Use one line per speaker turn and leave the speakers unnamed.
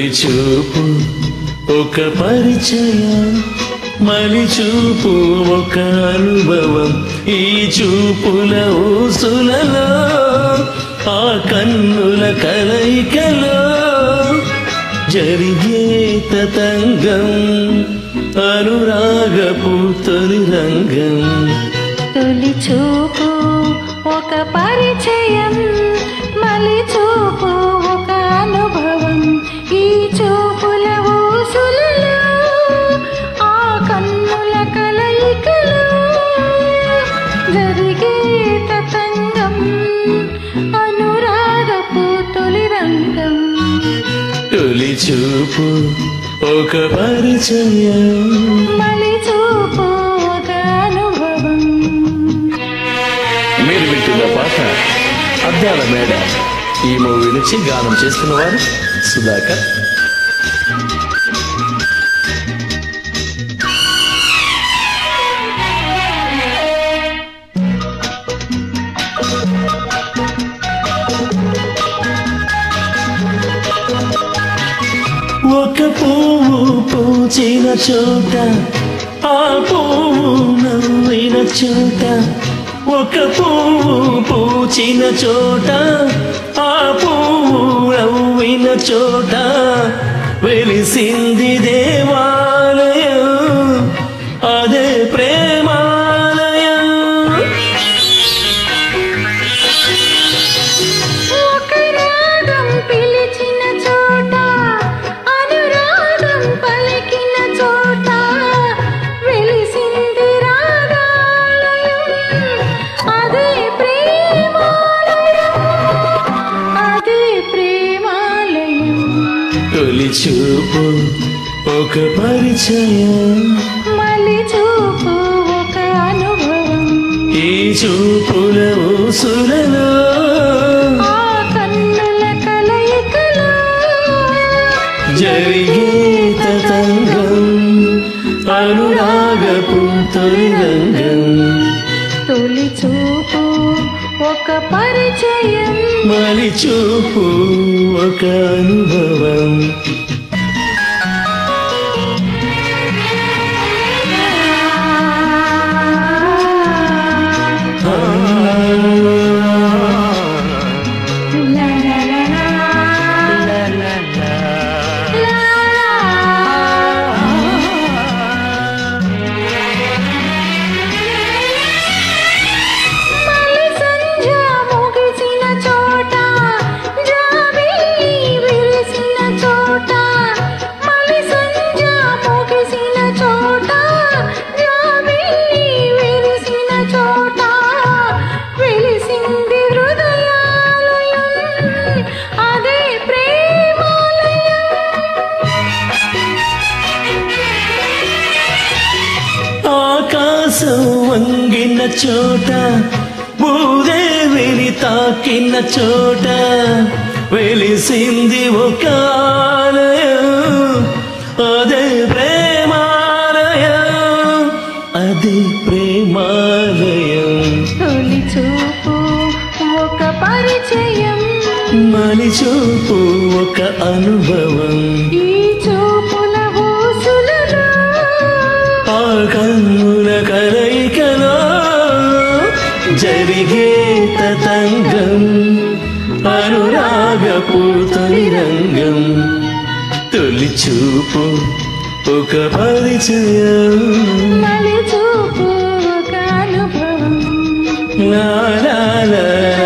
చూపు ఒక పరిచయం మలి చూపు ఒక అనుభవం ఈ చూపుల ఊసులలో ఆ కన్నుల కలయికలో జరిగే తతంగం అనురాగపు తొలి రంగం
తొలి చూపు ఒక పరిచయం మలి చూపు ఒక అనుభవం ఈ చూపుల ఊసులలో ఆ కన్నుల కలయికలో జరిగే తతంగం అనురాగపు తొలి రంగం
తొలి చూపు ఒక పరిచయం
మలి చూపు ఒక అనుభవం
మీరు వింటున్న పాట అద్దాల మేడ ఈ మూవీ నుంచి గానం చేస్తున్న వారు సుధాకర్ ఒక పువ్వు పూచిన చోట ఆ పువ్వు నవ్విన చోట ఒక పువ్వు పూచిన చోట ఆ పువ్వు నవ్విన చోట వెలిసింది దేవాలయం అదే ప్రేమాలయం
ఒక రాగం పిలిచిన చోట అనురాగం పలికిన చోట వెలిసింది రాగాలయం అదే ప్రేమాలయం అదే ప్రేమాలయం
తొలి చూపు ఒక పరిచయం
మళ్ళీ చూపు ఒక అనుభవం
ఈ చూపుల ఊసులలో
ఆ కన్నుల కలయికలో
జరిగే తతంగం అనురాగపు తొలి రంగం
తొలి చూపు ఒక పరిచయం
మలి చూపు ఒక అనుభవం ఆ,
లా లా లా లా.
లా, లా, లా.
మలి సంధ్య ముగిసిన చోట జాబిల్లి విరిసిన చోట మలి సంధ్య ముగిసిన చోట జాబిల్లి విరిసిన చోట వెలిసింది హృదయాలయం అదే ప్రేమాలయం
ఆకాశం వంగిన చోట భూదేవిని తాకిన చోట వెలిసింది ఒక ఆలయం అదే ప్రేమాలయం అదే ప్రేమాలయం
తొలి చూపు ఒక పరిచయం
మలి చూపు ఒక అనుభవం
ఈ చూపుల ఊసులలో
ఆ కన్నుల కలయికలో జరిగే తతంగం అనురాగపు తొలి రంగం తొలి చూపు ఒక పరిచయం
మలి చూపు ఒక అనుభవం
లా లా లా